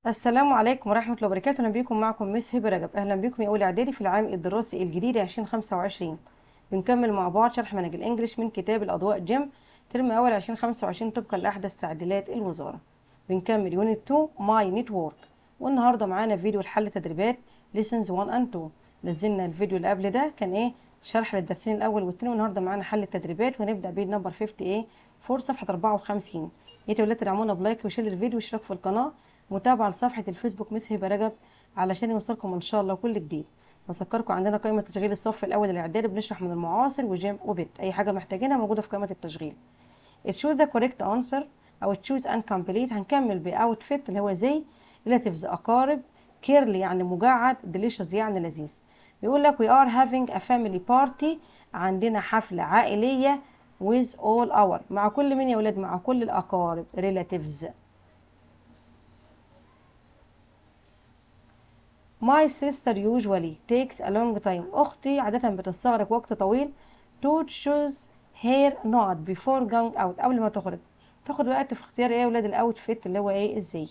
السلام عليكم ورحمة الله وبركاته أهلا بيكم معكم مس هبة رجب أهلا بيكم يا أولى إعدادي في العام الدراسي الجديد 2025 بنكمل مع بعض شرح منهج الإنجليش من كتاب الأضواء جيم ترم أول 2025 طبقا لأحدث تعديلات الوزارة بنكمل يونت 2 ماي نتورك والنهاردة معانا فيديو لحل تدريبات lessons 1 and 2 نزلنا الفيديو اللي قبل ده كان إيه شرح للدرسين الأول والتاني والنهاردة معانا حل التدريبات ونبدأ بيد نمبر 50 إيه فور صفحة 54 يا ولاد تدعمونا بلايك وشير الفيديو واشتراك في القناة متابعة لصفحة الفيسبوك مس هبة رجب علشان يوصلكم إن شاء الله كل جديد بذكركم عندنا قائمة تشغيل الصف الأول الإعدادي بنشرح من المعاصر وجيم وبت أي حاجة محتاجينها موجودة في قائمة التشغيل choose the correct answer أو choose and complete هنكمل بأوتفيت اللي هو زي relatives أقارب كيرلي يعني مجعد delicious يعني لذيذ بيقول لك we are having a family party عندنا حفلة عائلية with all our مع كل من يا ولاد مع كل الأقارب relatives My sister usually takes a long time. أختي عادة بتستغرق وقت طويل to choose her not before going out قبل ما تخرج. تاخد وقت في اختيار ايه يا ولاد الاوتفيت اللي هو ايه الزي.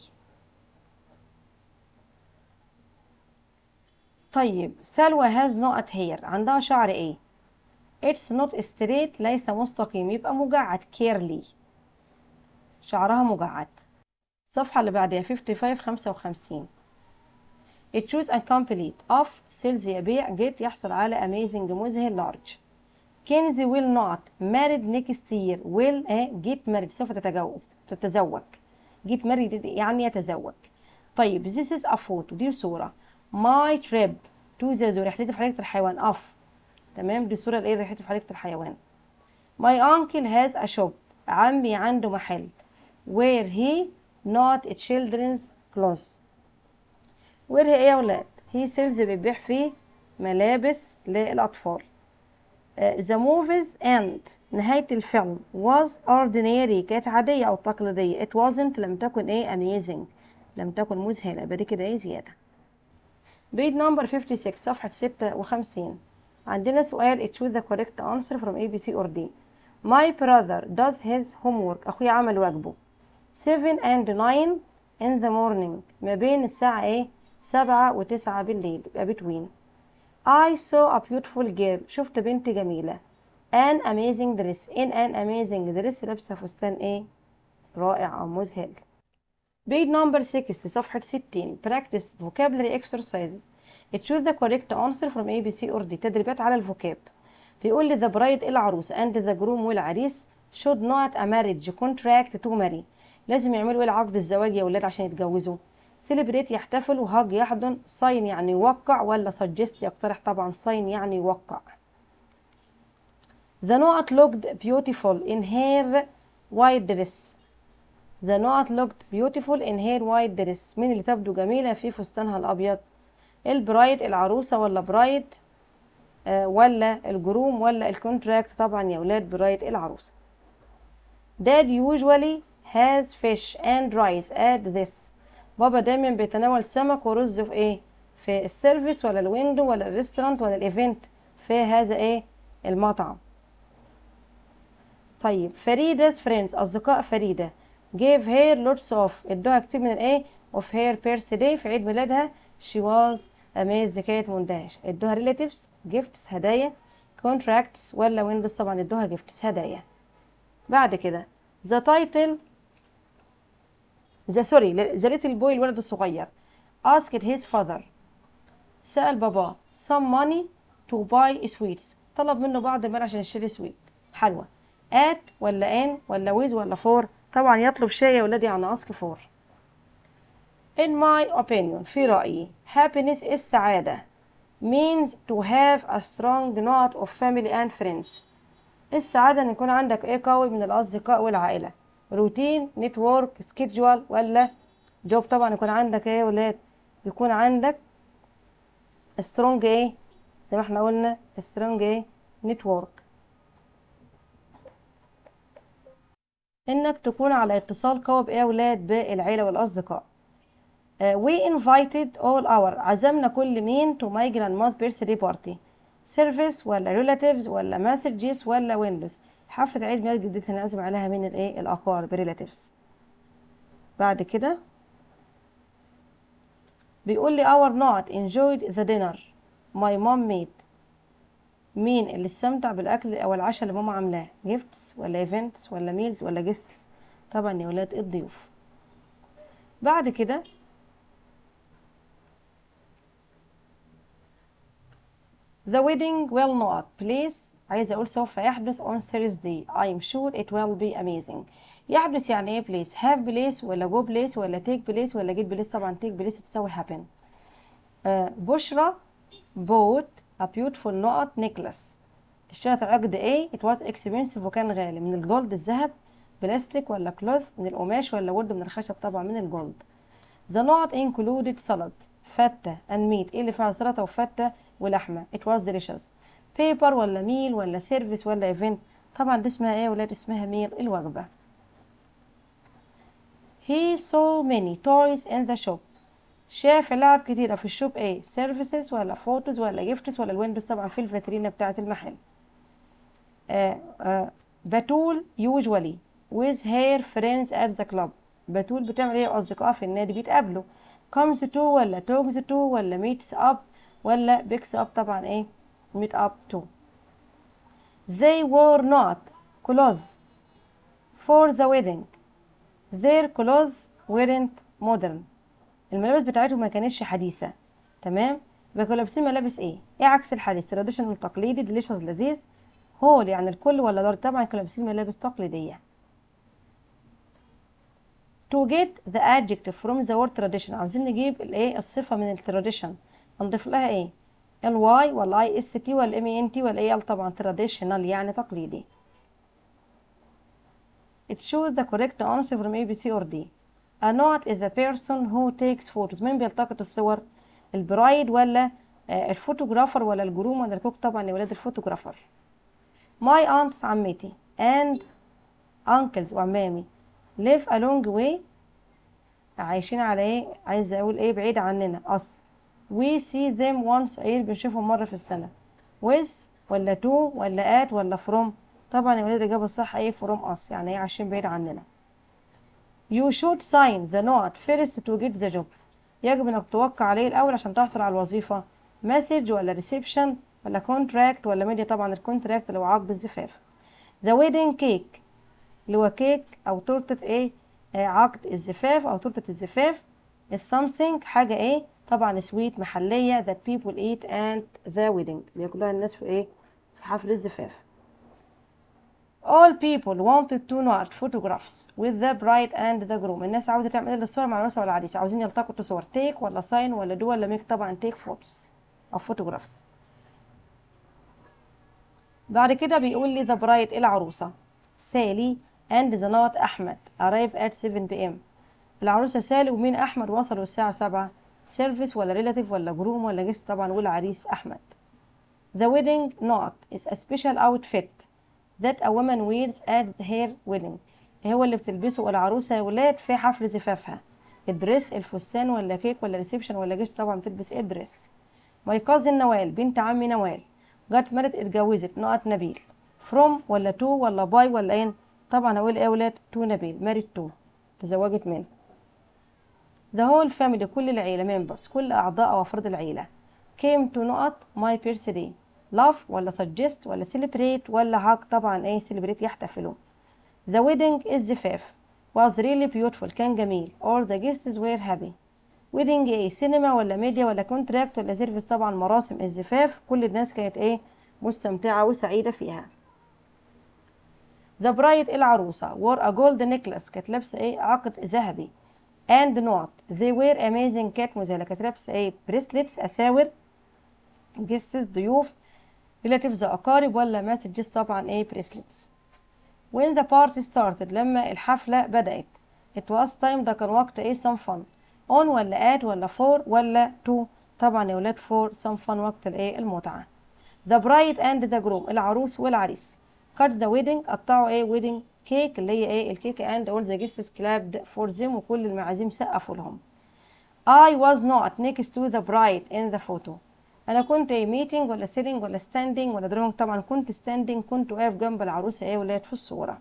طيب سلوى has not hair عندها شعر ايه؟ It's not straight ليس مستقيم يبقى مجعد curly. شعرها مجعد. الصفحة اللي بعدها 55 55 choose and complete of sales يبيع get يحصل على amazing مذهل large كنزي will not married next year will eh, get married سوف تتجوز تتزوج get married يعني يتزوج طيب this is a photo دي صورة my trip to the zoo رحلتي في حديقة الحيوان of تمام دي صورة لايه رحلتي في حديقة الحيوان my uncle has a shop عمي عنده محل where he not children's clothes وير ايه يا ولاد هي سيلز بيبيع فيه ملابس للأطفال ذا موفيز اند نهاية الفيلم was ordinary كانت عادية أو تقليدية it wasn't لم تكن ايه amazing لم تكن مذهلة يبقى دي كده ايه زيادة بيج نمبر 56 صفحة 56 عندنا سؤال choose the correct answer from A B C or D my brother does his homework أخويا عمل واجبه 7 and 9 in the morning ما بين الساعة ايه سبعة وتسعة بالليل يبقى between I saw a beautiful girl شفت بنت جميلة an amazing dress in an amazing dress لابسة فستان ايه رائع أو مذهل page number 60 صفحة 60 practice vocabulary exercises choose the correct answer from A B C or D تدريبات على الفوكاب بيقول لي the bride العروسة and the groom والعريس should not a marriage contract to marry لازم يعملوا ايه العقد الزواج يا ولاد عشان يتجوزوا سيلبريت يحتفل وهاج يحضن ساين يعني يوقع ولا سجست يقترح طبعا ساين يعني يوقع The note looked beautiful in her white dress The note looked beautiful in her white dress مين اللي تبدو جميلة في فستانها الأبيض البرايد العروسة ولا برايد آه ولا الجروم ولا الكونتراكت طبعا يا ولاد برايد العروسة Dad usually has fish and rice at this بابا دايما بيتناول سمك ورز في ايه في السيرفيس ولا الويندو ولا الريستورانت ولا الايفنت في هذا ايه المطعم طيب فريدة فريندز اصدقاء فريدة gave her lots of ادوها كتير من الايه of her birthday في عيد ميلادها she was amazed كانت مندهشة ادوها relatives gifts هدايا contracts ولا ويندوز طبعا ادوها gifts هدايا بعد كده the title ذا سوري ذا ليتل بوي الولد الصغير asked his father سأل باباه some money to buy sweets طلب منه بعض المال عشان يشتري سويت حلوى at ولا in ولا with ولا for طبعا يطلب شيء يا ولادي يعني ask for in my opinion في رأيي happiness السعادة means to have a strong knot of family and friends السعادة ان يكون عندك ايه قوي من الأصدقاء والعائلة روتين نتورك سكيدجوال ولا جوب طبعا يكون عندك ايه يا ولاد يكون عندك سترونج ايه زي ما احنا قلنا سترونج ايه نتورك انك تكون على اتصال قوي بايه يا ولاد بالعيله والاصدقاء uh, we invited all our عزمنا كل مين to my grandma's birthday party service ولا relatives ولا messages ولا windows حفلة عيد ميلاد جدتها نعزم عليها من الايه الاقارب relatives بعد كده بيقول لي our not enjoyed the dinner my mom made مين اللي استمتع بالأكل أو العشاء اللي ماما عاملاه gifts ولا events ولا meals ولا guests طبعا يا ولاد الضيوف بعد كده The wedding will not please عايزة أقول سوف يحدث on Thursday I'm sure it will be amazing يحدث يعني إيه place have place ولا go place ولا take place ولا get place طبعا take place تساوي happen آه بشرى bought a beautiful نقط necklace اشترت عقد ايه it was expensive وكان غالي من الجولد الذهب بلاستيك ولا كلوث من القماش ولا ورد من الخشب طبعا من الجولد the نقط included salad فتة and meat ايه اللي فيها سلطة وفتة ولحمة it was delicious paper ولا ميل ولا سيرفيس ولا event طبعا دي اسمها ايه يا ولاد اسمها ميل الوجبة he saw many toys in the shop شاف لعب كتيرة في الشوب ايه سيرفيسز ولا فوتوز ولا جيفتس ولا الويندوز طبعا في الفاترينا بتاعة المحل آه آه بتول usually with her friends at the club بتول بتعمل ايه اصدقائها في النادي بيتقابلوا comes to ولا talks to ولا meets up ولا picks up طبعا ايه meet up to they were not clothes for the wedding their clothes weren't modern الملابس بتاعتهم ما كانتش حديثة تمام يبقى كانوا لابسين ملابس ايه ايه عكس الحديث تراديشنال التقليدي ديليشس لذيذ هول يعني الكل ولا دار طبعا كانوا لابسين ملابس تقليدية to get the adjective from the word tradition عاوزين نجيب الايه الصفة من التراديشن هنضيف لها ايه ال y ولا i s t ولا m e n t ولا ايه طبعا traditional يعني تقليدي it shows the correct answer from A B C or D A not is the person who takes photos مين بيلتقط الصور البرايد ولا آه الفوتوغرافر ولا الجروم ولا الكوك طبعا يا ولاد الفوتوغرافر my aunts عمتي and uncles وعمامي live a long way عايشين على ايه عايزه اقول ايه بعيد عننا us we see them once a year بنشوفهم مرة في السنة with ولا to ولا at ولا from طبعا يا ولاد الإجابة الصح ايه from us يعني ايه عايشين بعيد عننا You should sign the note first to get the job يجب انك توقع عليه الاول عشان تحصل على الوظيفة message ولا reception ولا contract ولا ميديا طبعا الكونتراكت اللي هو عقد الزفاف the wedding cake اللي هو كيك او تورتة ايه آه عقد الزفاف او تورتة الزفاف is something حاجة ايه طبعا سويت محلية that people eat at the wedding اللي كلها الناس في ايه في حفل الزفاف all people wanted to not photographs with the bride and the groom الناس عاوزة تعمل ايه للصور مع العروسة والعريس عاوزين يلتقطوا صور take ولا sign ولا do ولا make طبعا take photos أو photographs بعد كده بيقول لي the bride العروسة سالي and the not أحمد arrive at 7 pm العروسة سالي ومين أحمد وصلوا الساعة 7 سيرفيس ولا ريلاتيف ولا جروم ولا جيست طبعا والعريس أحمد The wedding not is a special outfit that a woman wears at her wedding هو اللي بتلبسه العروسة يا ولاد في حفل زفافها الدريس الفستان ولا كيك ولا ريسبشن ولا جيست طبعا بتلبس ايه الدريس ماي كازن نوال بنت عمي نوال جت مرت اتجوزت نقط نبيل from ولا to ولا باي ولا ان طبعا هقول ايه يا ولاد تو نبيل ماريت تو تزوجت منه the whole family كل العيلة members كل أعضاء أو أفراد العيلة came to نقط my birthday love ولا suggest ولا celebrate ولا hug طبعا ايه celebrate يحتفلوا the wedding is زفاف was really beautiful كان جميل all the guests were happy wedding ايه سينما ولا ميديا ولا كونتراكت ولا سيرفيس طبعا مراسم الزفاف كل الناس كانت ايه مستمتعة وسعيدة فيها the bride العروسة wore a gold necklace كانت لابسة ايه عقد ذهبي and not they were amazing كانت مذهلة كانت لابسة ايه bracelets أساور guests ضيوف relatives أقارب ولا messages طبعا ايه bracelets when the party started لما الحفلة بدأت it was time ده كان وقت ايه some fun on ولا at ولا for ولا to طبعا يا ولاد for some fun وقت الايه المتعة the bride and the groom العروس والعريس cut the wedding قطعوا ايه wedding cake اللي هي ايه الكيكة and all the guests clapped for them وكل المعازيم سقفوا لهم I was not next to the bride in the photo انا كنت ايه meeting ولا sitting ولا standing ولا drawing طبعا كنت standing كنت واقف جنب العروسة ايه ولاد في الصورة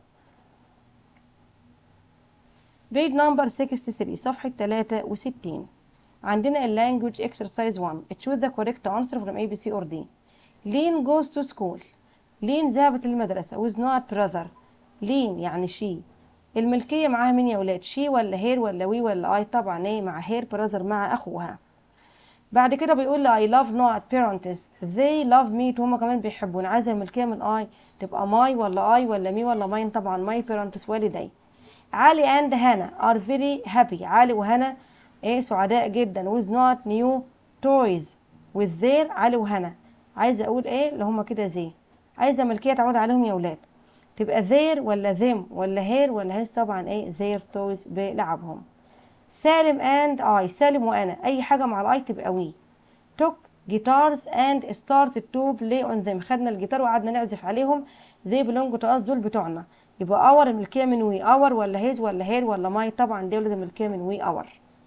بيج نمبر 63 صفحة 63 عندنا ال language exercise 1 choose the correct answer from A B C or D لين goes to school لين ذهبت للمدرسة with not brother لين يعني she الملكية معاها مين يا ولاد she ولا هير ولا وي ولا اي طبعا ايه مع هير brother مع اخوها بعد كده بيقول لي I love not parents they love me هما كمان بيحبوني عايزة الملكية من I تبقى my ولا I ولا me ولا mine طبعا my parents والدي علي and هنا are very happy علي وهنا ايه سعداء جدا with not new toys with their علي وهنا عايزة اقول ايه اللي هما كده زي عايزة ملكية تعود عليهم يا ولاد تبقى their ولا them ولا هير ولا هير طبعا ايه their toys بلعبهم سالم and I سالم وأنا أي حاجة مع الأي تبقى we took guitars and started to play on them خدنا الجيتار وقعدنا نعزف عليهم they belong to us دول بتوعنا يبقى our الملكية من we our ولا his ولا هير ولا my طبعا دي ولد الملكية من we our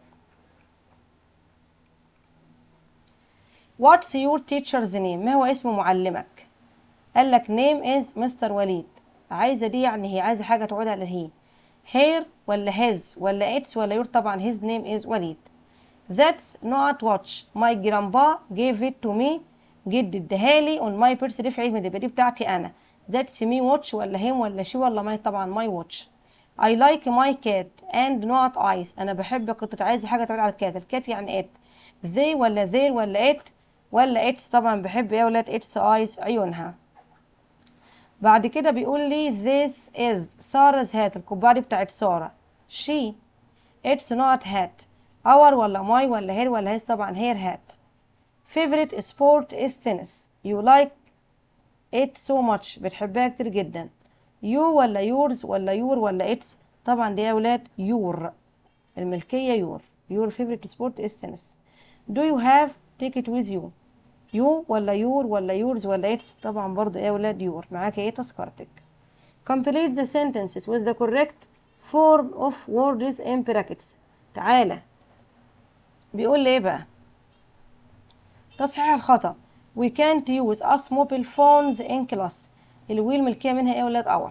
What's your teacher's name ما هو اسم معلمك قال لك name is مستر وليد عايزة دي يعني هي عايزة حاجة تعود على هي هير ولا his ولا its ولا your طبعا his name is وليد That's not watch my grandpa gave it to me جدي اداهالي on my birthday في عيد ميلادي دي بتاعتي انا That's me watch ولا him ولا she ولا my طبعا my watch I like my cat and not eyes انا بحب قطة عايزة حاجة تعود على الكات الكات يعني it they ولا their ولا it ولا its طبعا بحب ايه يا ولاد its eyes عيونها بعد كده بيقول لي this is سارة hat القبعة دي بتاعت سارة she it's not hat our ولا my ولا her ولا his طبعا her hat favorite sport is tennis you like it so much بتحبها كتير جدا you ولا yours ولا your ولا its طبعا دي يا ولاد your الملكية your your favorite sport is tennis do you have take it with you you ولا your ولا yours ولا its طبعا برضو يا ولاد your معاك ايه تذكرتك complete the sentences with the correct form of words in brackets تعالى بيقول لي ايه بقى تصحيح الخطأ we can't use us mobile phones in class الويل ملكية منها ايه يا ولاد اور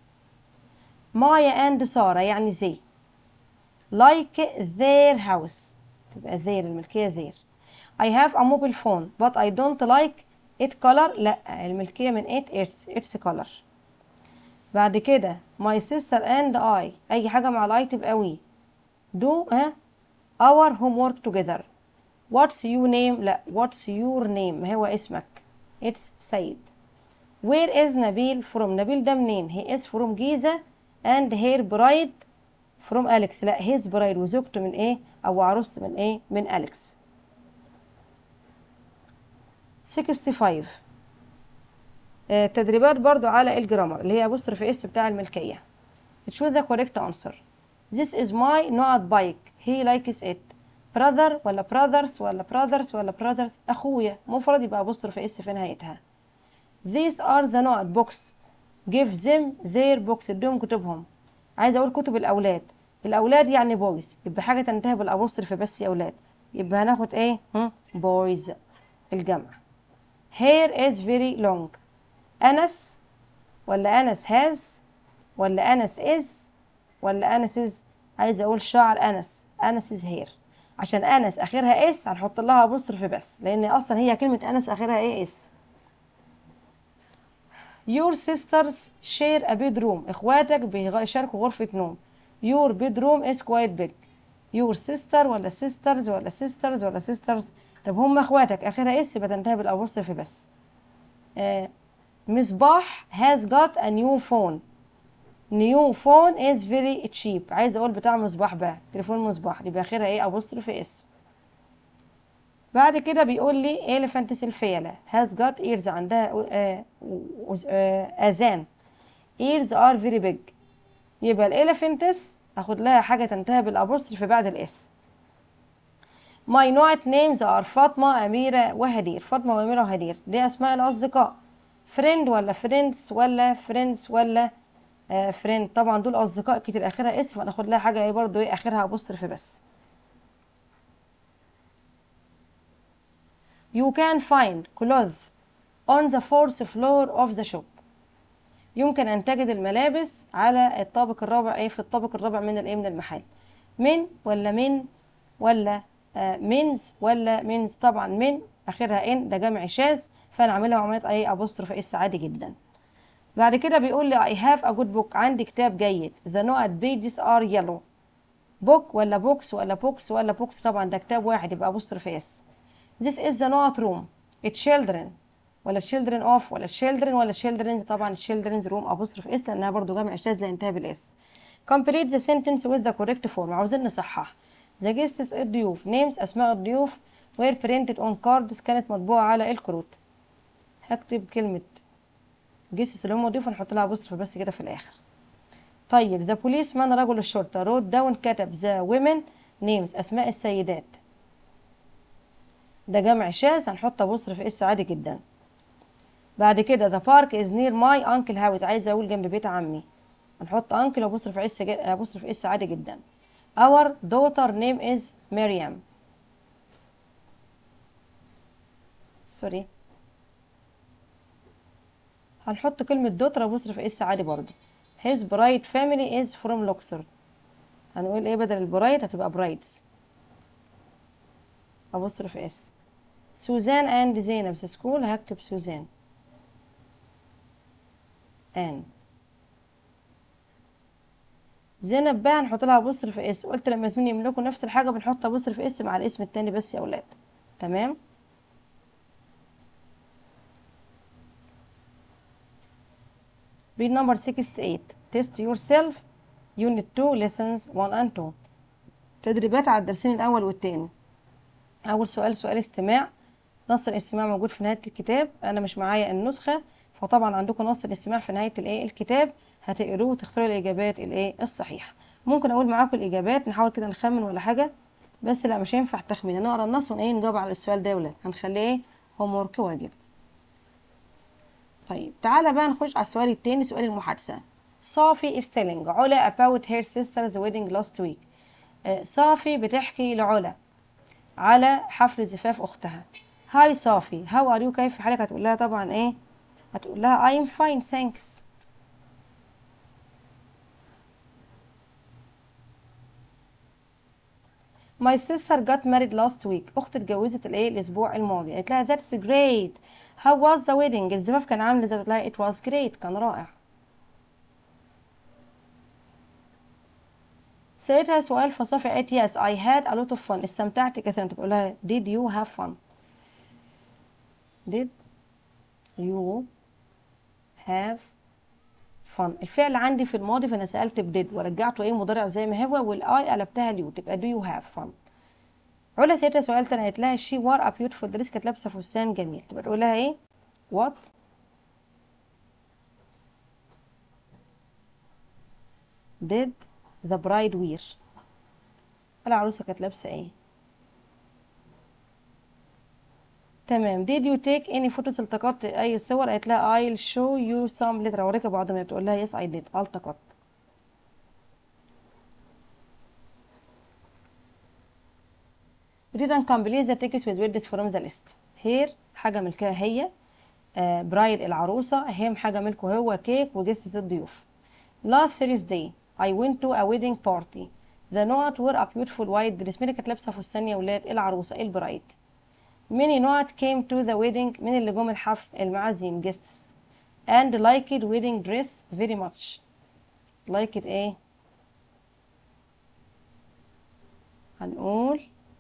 مايا and سارة يعني زي like their house تبقى their الملكية their I have a mobile phone but I don't like it color لا الملكية من it it's it's color بعد كده my sister and I أي حاجة مع الاي تبقى we do ها our homework together what's your name لا what's your name ما هو اسمك it's سيد where is نبيل from نبيل ده منين he is from جيزة and her bride from أليكس لا his bride وزوجته من ايه أو عروسته من ايه من أليكس 65 آه تدريبات برضو على الجرامر اللي هي بص في اس بتاع الملكية choose the correct answer this is my not bike he likes it brother ولا brothers ولا brothers ولا brothers أخويا مفرد يبقى بص في اس في نهايتها these are the notebooks give them their books اديهم كتبهم عايزة أقول كتب الأولاد الأولاد يعني بويز يبقى حاجة تنتهي بالأبوستروف بس يا أولاد يبقى هناخد إيه بويز الجمع hair is very long أنس ولا أنس has ولا أنس is ولا أنس is عايزة أقول شعر أنس أنس is hair عشان أنس آخرها اس هنحط لها أبوستروف بس لأن أصلا هي كلمة أنس آخرها إيه اس Your sisters share a bedroom إخواتك بيشاركوا غرفة نوم Your bedroom is quite big Your sister ولا sisters ولا sisters ولا sisters طب هم اخواتك اخرها اس يبقى تنتهي بالابوستروف بس آه مصباح has got a new phone new phone is very cheap عايز اقول بتاع مصباح بقى تليفون مصباح يبقى اخرها ايه ابوستروف اس بعد كده بيقول لي elephant الفيلة has got ears عندها آه آه اذان ears are very big يبقى الاليفنتس اخد لها حاجه تنتهي بالابوستروف بعد الاس My not names are فاطمة أميرة وهدير فاطمة وأميرة وهدير دي أسماء الأصدقاء friend ولا friends ولا friends ولا آه friend طبعا دول أصدقاء كتير آخرها اسم هناخد لها حاجة ايه برضه ايه آخرها أبوستروف بس You can find clothes on the fourth floor of the shop يمكن أن تجد الملابس على الطابق الرابع ايه في الطابق الرابع من الايه من المحل من ولا من ولا منز ولا منز طبعا من اخرها ان ده جمع شاذ فانا عاملها عمليه اي ابوستروف اس عادي جدا بعد كده بيقول لي I have a good book عندي كتاب جيد the note pages are yellow book ولا بوكس ولا بوكس ولا بوكس طبعا ده كتاب واحد يبقى apostrophe اس this is the note room it's children ولا children of ولا children ولا children's طبعا children's room apostrophe اس لانها برضو جمع شاذ لانتهى بالاس complete the sentence with the correct form عاوزين نصحح the guests الضيوف names اسماء الضيوف were printed on cards كانت مطبوعة على الكروت هكتب كلمة جيسس اللي هم ضيوف نحط لها apostrophe بس كده في الاخر طيب the policeman رجل الشرطة wrote down كتب the women names اسماء السيدات ده جمع شاذ هنحط apostrophe اس عادي جدا بعد كده the park is near my uncle house عايزة اقول جنب بيت عمي هنحط uncle apostrophe اس apostrophe اس عادي جدا our daughter name is Miriam سوري هنحط كلمة دوتر apostrophe اس عادي برضو his bride family is from Luxor هنقول ايه بدل البرايد هتبقى برايدز apostrophe اس سوزان اند زينب سكول هكتب سوزان ان زينب بقى هنحط لها apostrophe اس قلت لما اتنين يملكوا نفس الحاجة بنحط apostrophe اس مع الاسم التاني بس يا ولاد تمام read number 68 test yourself unit 2 lessons 1 and 2 تدريبات على الدرسين الأول والتاني أول سؤال سؤال استماع نص الاستماع موجود في نهاية الكتاب أنا مش معايا النسخة فطبعا عندكم نص الاستماع في نهاية الايه الكتاب هتقروه وتختاروا الإجابات الايه الصحيحة ممكن أقول معاكم الإجابات نحاول كده نخمن ولا حاجة بس لا مش هينفع تخمين نقرا النص ونايه نجاوب على السؤال ده ولا هنخليه ايه هوم ورك واجب طيب تعالى بقى نخش على السؤال التاني سؤال المحادثة صافي is telling علا about her sister's wedding last week آه، صافي بتحكي لعلا على حفل زفاف أختها هاي صافي how are you كيف حالك هتقول لها طبعا ايه هتقول لها I'm fine thanks My sister got married last week أختي اتجوزت الايه الأسبوع الماضي قالت لها that's great how was the wedding الزفاف كان عامل ازاي قالت لها it was great كان رائع سألتها سؤال فصافي قالت yes I had a lot of fun استمتعت كثيرا تقول لها did you have fun did you have fun الفعل عندي في الماضي فانا سألت بديد ورجعته ايه مضارع زي ما هو والاي قلبتها اليو تبقى do you have fun علا سألتها سؤال تاني قالت لها she wore a beautiful dress كانت لابسة فستان جميل تبقى تقول لها ايه what did the bride wear العروسة كانت لابسة ايه تمام did you take any photos التقطت اي صور قالت لها I'll show you some later اوريك بعض ما بتقول لها yes I did التقطت read and complete the text with words from the list here حاجة ملكها هي برايد العروسة هم حاجة ملكه هو كيك وجست الضيوف last Thursday I went to a wedding party the note were a beautiful white dress مين اللي كانت لابسة فستان يا ولاد العروسة البرايد many not came to the wedding من اللي جم الحفل المعازيم guests and liked wedding dress very much liked ايه هنقول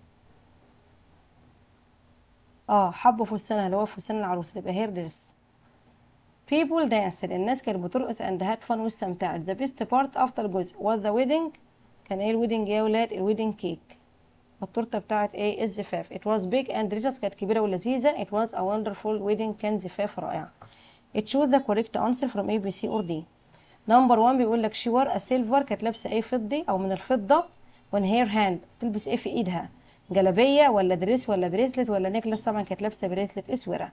اه حبوا فستانها اللي هو فستان العروسة تبقى هير دريس people danced الناس كانت بترقص and had fun واستمتعت the best part after جزء was the wedding كان ايه الويدنج يا ولاد الويدنج كيك التورته بتاعت ايه الزفاف it was big and delicious كانت كبيره ولذيذه it was a wonderful wedding كان زفاف رائع it choose the correct answer from A B C or D number one بيقول لك she wore a silver كانت لابسه ايه فضي او من الفضه on her hand تلبس ايه في ايدها جلابيه ولا دريس ولا بريسلت ولا نيكلس طبعا كانت لابسه بريسلت اسوره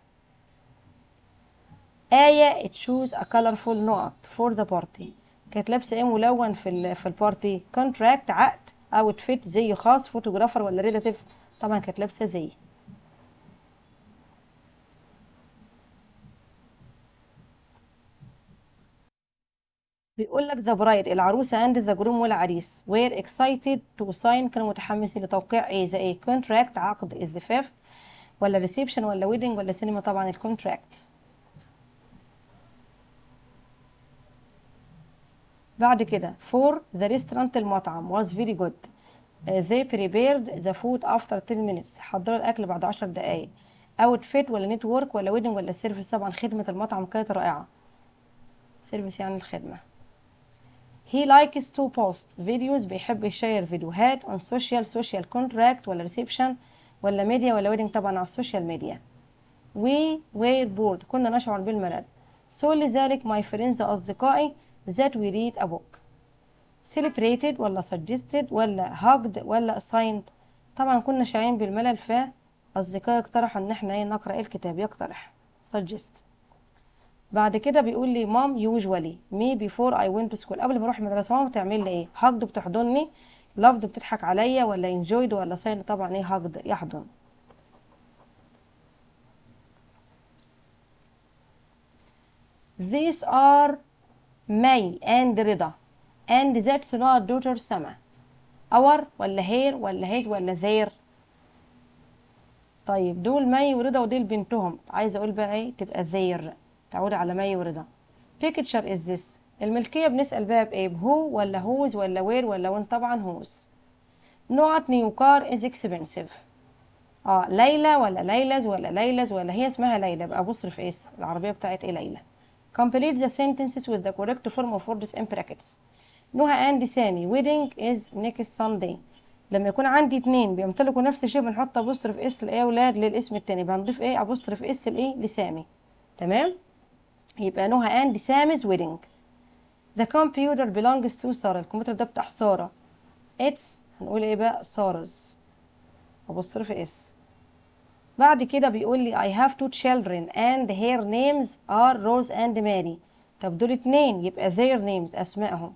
آية choose a colorful note for the party كانت لابسة ايه ملون في ال في البارتي contract عقد outfit زي خاص فوتوغرافر ولا ريلاتيف طبعا كانت لابسة زي بيقول لك the bride العروسة and the groom والعريس were excited to sign كانوا متحمسين لتوقيع ايه زي ايه contract عقد الزفاف ولا reception ولا wedding ولا سينما طبعا الكونتراكت بعد كده for the restaurant المطعم was very good Uh, they prepared the food after 10 minutes حضروا الأكل بعد 10 دقايق outfit ولا network ولا wedding ولا service طبعا خدمة المطعم كانت رائعة service يعني الخدمة he likes to post videos بيحب يشير فيديوهات on social social contract ولا reception ولا media ولا wedding طبعا على السوشيال ميديا we were bored كنا نشعر بالملل so لذلك my friends أصدقائي that we read a book celebrated ولا suggested ولا hugged ولا assigned طبعا كنا شاعرين بالملل فأصدقائي اقترحوا ان احنا ايه نقرأ الكتاب يقترح suggest بعد كده بيقول لي مام usually me before I went to school قبل ما اروح المدرسة ماما بتعمل لي ايه hugged بتحضني loved بتضحك عليا ولا enjoyed ولا signed طبعا ايه hugged يحضن these are May and رضا and that's not daughter سما our ولا هير ولا هيز ولا their طيب دول مي ورضا ودول بنتهم عايزه اقول بقى ايه تبقى their تعود على مي ورضا picture is this الملكيه بنسال بقى بايه بهو ولا whose ولا where ولا وين طبعا whose نوعة نيو كار is expensive اه ليلى ولا ليلز ولا ليلز ولا هي اسمها ليلى بقى بصرف اس العربيه بتاعت ايه ليلى complete the sentences with the correct form of words in brackets نهى اند سامي wedding is next Sunday لما يكون عندي اتنين بيمتلكوا نفس الشيء بنحط ابوستروف اس لايه اولاد للاسم التاني بنضيف ايه ابوستروف اس لايه لسامي تمام يبقى نهى اند سامي's wedding the computer belongs to سارة الكمبيوتر ده بتاع سارة it's هنقول ايه بقى سارز ابوستروف اس بعد كده بيقول لي I have two children and their names are Rose and Mary طب دول اتنين يبقى their names أسمائهم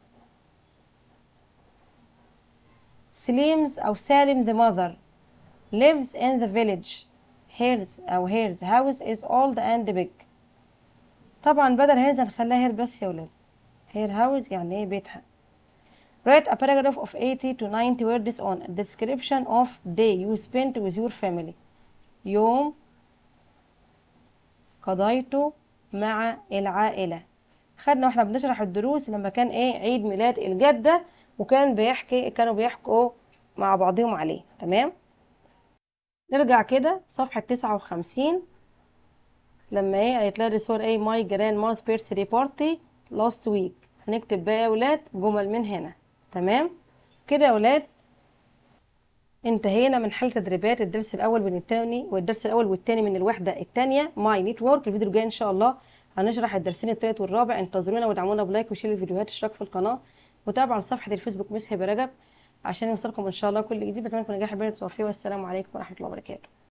سليمز أو سالم the mother lives in the village hers أو hers house is old and big طبعا بدل hers هنخليها هير بس يا ولاد هير house يعني ايه بيتها Write a paragraph of 80 to 90 words on a description of day you spent with your family يوم قضيته مع العائلة خدنا واحنا بنشرح الدروس لما كان ايه عيد ميلاد الجدة وكان بيحكي كانوا بيحكوا مع بعضهم عليه تمام نرجع كده صفحة تسعة وخمسين لما ايه قالت لها صور ايه ماي جران ماث بيرسري بارتي لاست ويك هنكتب بقى يا ولاد جمل من هنا تمام كده يا ولاد انتهينا من حل تدريبات الدرس الاول من الثاني والدرس الاول والثاني من الوحده الثانيه ماي نتورك الفيديو الجاي ان شاء الله هنشرح الدرسين الثالث والرابع انتظرونا ودعمونا بلايك وشير الفيديوهات اشتراك في القناه وتابعوا صفحه الفيسبوك مس هبه رجب عشان يوصلكم ان شاء الله كل جديد بتمنى لكم نجاح بالتوفيق والسلام عليكم ورحمه الله وبركاته